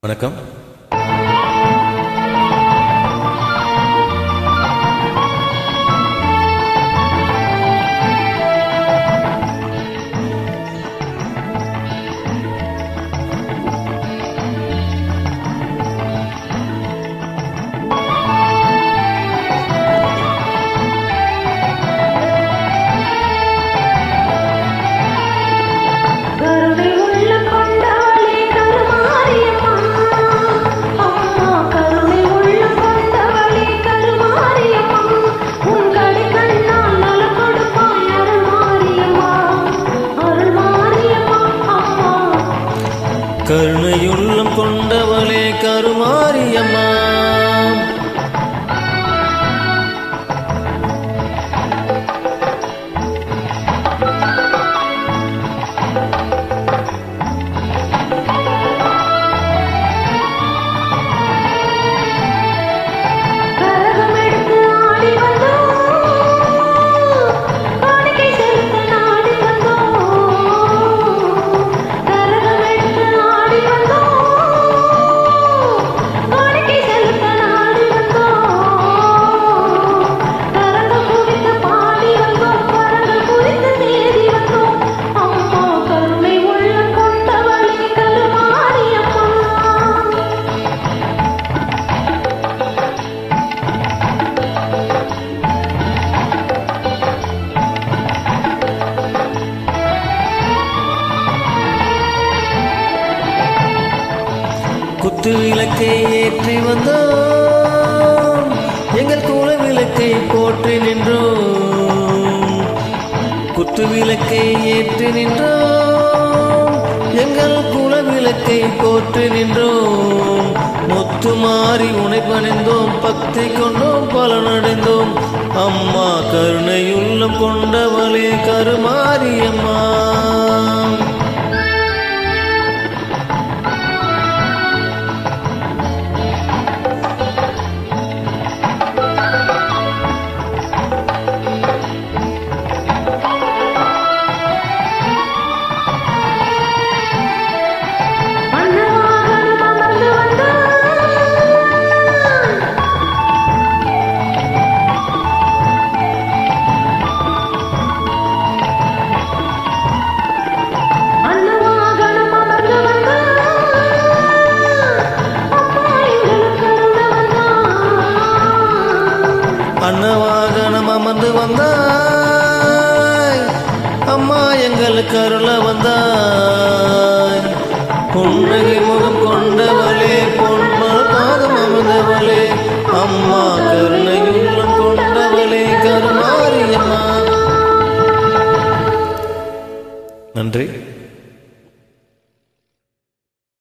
வணக்கம் கருணை உள்ள கொண்டவளே கருமாரியம்மா அம்மா கருணை உள்ள கொண்டவளே கருமாரியம்மா உன் கடை கண்ணால் நலம் கொடுப்பாய் அருள்மாரியம்மா அருள்மாரியம்மா அம்மா கருணையுள்ளம் கொண்டவளே கருமாரியம்மா கரகம் எடுத்து ஆடி வந்தோம் காணிக்கை செலுத்த நாடி வந்தோம் கரகம் எடுத்து ஆடி வந்தோம் காணிக்கை செலுத்த நாடி வந்தோம் கரகம் குறித்து பாடி வந்தோம் கரங்கள் குறித்து தேடி வந்தோம் அம்மா கருணை உள்ள கொண்டவளே கருமாரியம்மா குத்து விளக்கை ஏற்றி வந்தோம் எங்கள் குல விளக்கை போற்றி நின்றோம் குத்து விளக்கை ஏற்றி நின்றோம் எங்கள் குல விளக்கை போற்றி நின்றோம் முத்து மாறி உனை பணிந்தோம் பக்தி கொண்டோம் பலனடைந்தோம் அம்மா கருணையுள்ளம் கொண்டவளே கருமாரியம்மா மன்னவாகனம் அமர்ந்து வந்தான் அன்னவாகனம் அமர்ந்து வந்தான் அம்மா எங்களுக்கு அருள வந்தான் அன்னவாகனம் அமர்ந்து வந்தாய் அம்மா எங்களுக்கு அருள வந்தாய் புன்னகை முகம் கொண்டவளே பொன்மர பாதம் அமர்ந்தவளே அம்மா கருணையுள்ளம் கொண்டவளே கருமாரியம்மா நன்றி